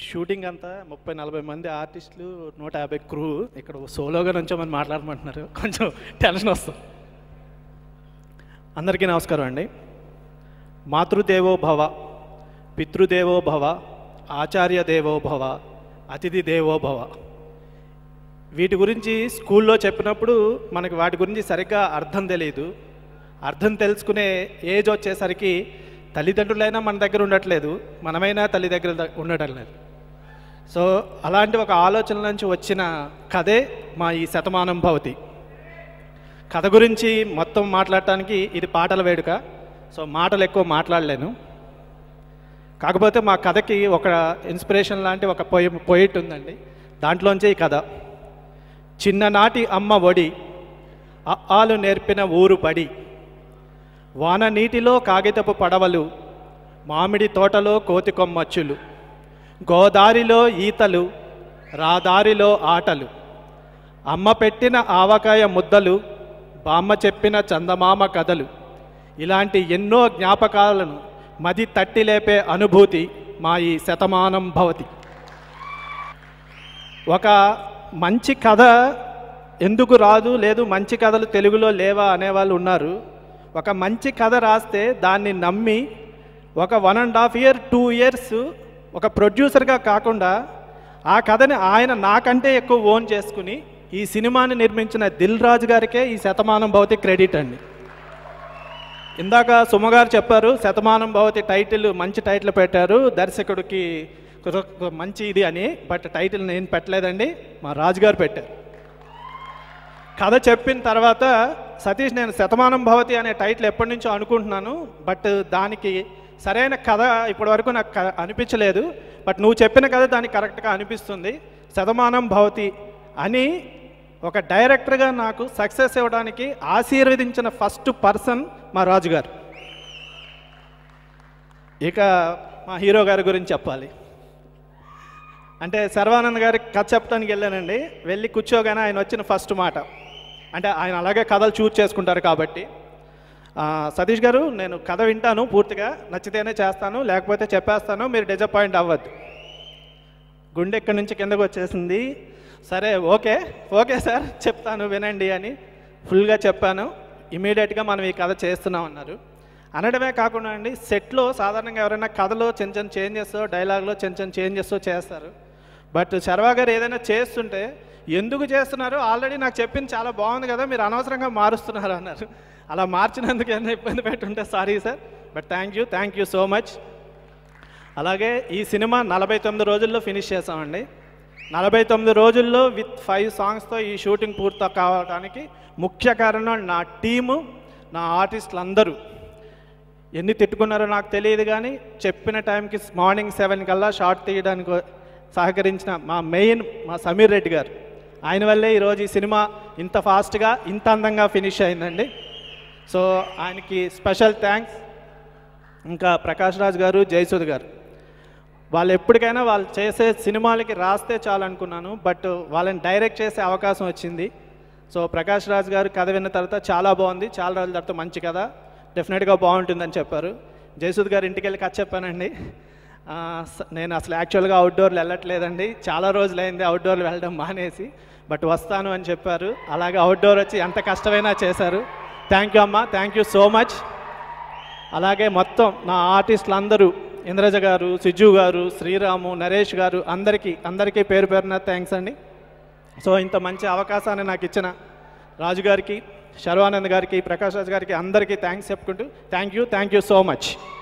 shooting అంతా ముప్పై నలభై మంది ఆర్టిస్టులు నూట యాభై క్రూ ఇక్కడ సోలోగా నుంచోమని మాట్లాడమంటున్నారు కొంచెం టెన్షన్ వస్తుంది అందరికీ నమస్కారం అండి మాతృదేవో భవ పితృదేవో భవ ఆచార్య దేవో భవ అతిథి దేవో భవ వీటి గురించి స్కూల్లో చెప్పినప్పుడు మనకి వాటి గురించి సరిగ్గా అర్థం తెలియదు అర్థం తెలుసుకునే ఏజ్ వచ్చేసరికి తల్లిదండ్రులైనా మన దగ్గర ఉండట్లేదు మనమైనా తల్లి దగ్గర ద- ఉండటం లేదు సో అలాంటి ఒక ఆలోచన నుంచి వచ్చిన కథే మా ఈ శతమానం భవతి కథ గురించి మొత్తం మాట్లాడటానికి ఇది పాటల వేడుక సో మాటలు ఎక్కువ మాట్లాడలేను కాకపోతే మా కథకి ఒక ఇన్స్పిరేషన్ లాంటి ఒక పొయి పొయిట్ ఉందండి దాంట్లోంచే ఈ కథ చిన్ననాటి అమ్మ ఒడి అఆలు నేర్పిన ఊరు బడి వాన నీటిలో కాగితపు పడవలు మామిడి తోటలో కోతి కొమ్మచ్చులు గోదారిలో ఈతలు రాదారిలో ఆటలు అమ్మ పెట్టిన ఆవకాయ ముద్దలు బామ్మ చెప్పిన చందమామ కథలు ఇలాంటి ఎన్నో జ్ఞాపకాలను మది తట్టి లేపే అనుభూతి మా ఈ శతమానం భవతి ఒక మంచి కథ ఎందుకు రాదు లేదు మంచి కథలు తెలుగులో లేవా అనేవాళ్ళు ఉన్నారు ఒక మంచి కథ రాస్తే దాన్ని నమ్మి ఒక one and half year two years ఒక ప్రొడ్యూసర్గా కాకుండా ఆ కథని ఆయన నాకంటే ఎక్కువ ఓన్ చేసుకుని ఈ సినిమాని నిర్మించిన దిల్ రాజు గారికే ఈ శతమానం భవతి క్రెడిట్ అండి ఇందాక సుమగారు చెప్పారు శతమానం భవతి టైటిల్ మంచి టైటిల్ పెట్టారు దర్శకుడికి కుద- కు- మంచి ఇది అని బట్ టైటిల్ నేను పెట్టలేదండి మా రాజుగారు పెట్టారు కథ చెప్పిన తర్వాత సతీష్ నేను శతమానం భవతి అనే టైటిల్ ఎప్పటి నుంచో అనుకుంటున్నాను బట్ దానికి సరైన కథ ఇప్పటివరకు నాకు క- అనిపించలేదు బట్ నువ్వు చెప్పిన కథ దానికి కరెక్ట్గా అనిపిస్తుంది శతమానం భవతి అని ఒక డైరెక్టర్గా నాకు సక్సెస్ ఇవ్వడానికి ఆశీర్వదించిన ఫస్ట్ పర్సన్ మా రాజుగారు ఇక మా హీరో గారి గురించి చెప్పాలి అంటే సర్వానంద్ గారికి కథ చెప్పడానికి వెళ్ళానండి వెళ్ళి కూర్చోగానే ఆయన వచ్చిన ఫస్ట్ మాట అంటే ఆయన అలాగే కథలు చూజ్ చేసుకుంటారు కాబట్టి ఆ, సతీష్ గారు నేను కథ వింటాను పూర్తిగా నచ్చితేనే చేస్తాను లేకపోతే చెప్పేస్తాను మీరు డిసప్పాయింట్ అవ్వద్దు గుండె ఇక్కడి నుంచి కిందకు వచ్చేసింది సరే ఓకే ఓకే సార్ చెప్తాను వినండి అని ఫుల్గా చెప్పాను ఇమీడియట్గా మనం ఈ కథ చేస్తున్నాం అన్నారు అనడమే కాకుండా అండి సెట్లో సాధారణంగా ఎవరైనా కథలో చిన్న చిన్న చేంజెస్ డైలాగ్లో చిన్న చిన్న చేంజెస్ చేస్తారు బట్ శర్వా గారు ఏదైనా చేస్తుంటే ఎందుకు చేస్తున్నారు ఆల్రెడీ నాకు చెప్పింది చాలా బాగుంది కదా మీరు అనవసరంగా మారుస్తున్నారు అన్నారు అలా మార్చినందుకు ఏమైనా ఇబ్బంది పెట్టుంటే sorry sir but thank you thank you so much అలాగే ఈ సినిమా నలభై తొమ్మిది రోజుల్లో ఫినిష్ చేసామండి నలభై తొమ్మిది రోజుల్లో విత్ ఫైవ్ సాంగ్స్తో ఈ షూటింగ్ పూర్తి కావడానికి ముఖ్య కారణం నా టీము నా ఆర్టిస్టులు అందరూ ఎన్ని తిట్టుకున్నారో నాకు తెలియదు కానీ చెప్పిన టైంకి మార్నింగ్ సెవెన్ కల్లా షార్ట్ తీయడానికి సహకరించిన మా మెయిన్ మా సమీర్ రెడ్డి గారు ఆయన వల్లే ఈరోజు ఈ సినిమా ఇంత ఫాస్ట్గా ఇంత అందంగా ఫినిష్ అయిందండి సో ఆయనకి స్పెషల్ థ్యాంక్స్ ఇంకా ప్రకాష్ రాజ్ గారు జయసుద్ గారు వాళ్ళు ఎప్పటికైనా వాళ్ళు చేసే సినిమాలకి రాస్తే చాలు అనుకున్నాను బట్ వాళ్ళని డైరెక్ట్ చేసే అవకాశం వచ్చింది సో ప్రకాష్ రాజ్ గారు కథ విన్న తర్వాత చాలా బాగుంది చాలా రోజుల తర్వాత మంచి కథ డెఫినెట్గా బాగుంటుందని చెప్పారు జయసుద్ గారు ఇంటికి వెళ్ళి కథ చెప్పానండి ఆ, స- నేను అసలు యాక్చువల్గా అవుట్డోర్లు వెళ్ళట్లేదండి చాలా రోజులైంది అవుట్డోర్లు వెళ్ళడం మానేసి బట్ వస్తాను అని చెప్పారు అలాగే అవుట్డోర్ వచ్చి ఎంత కష్టమైనా చేశారు థ్యాంక్ యూ అమ్మా థ్యాంక్ యూ సో మచ్ అలాగే మొత్తం నా ఆర్టిస్టులు అందరూ ఇంద్రజ గారు సిజ్జు గారు శ్రీరాము నరేష్ గారు అందరికీ అందరికీ పేరు పేరున థ్యాంక్స్ అండి సో ఇంత మంచి అవకాశాన్ని నాకు ఇచ్చిన రాజు గారికి శర్వానంద్ గారికి ప్రకాష్ రాజ్ గారికి అందరికీ థ్యాంక్స్ చెప్పుకుంటూ thank you thank you so much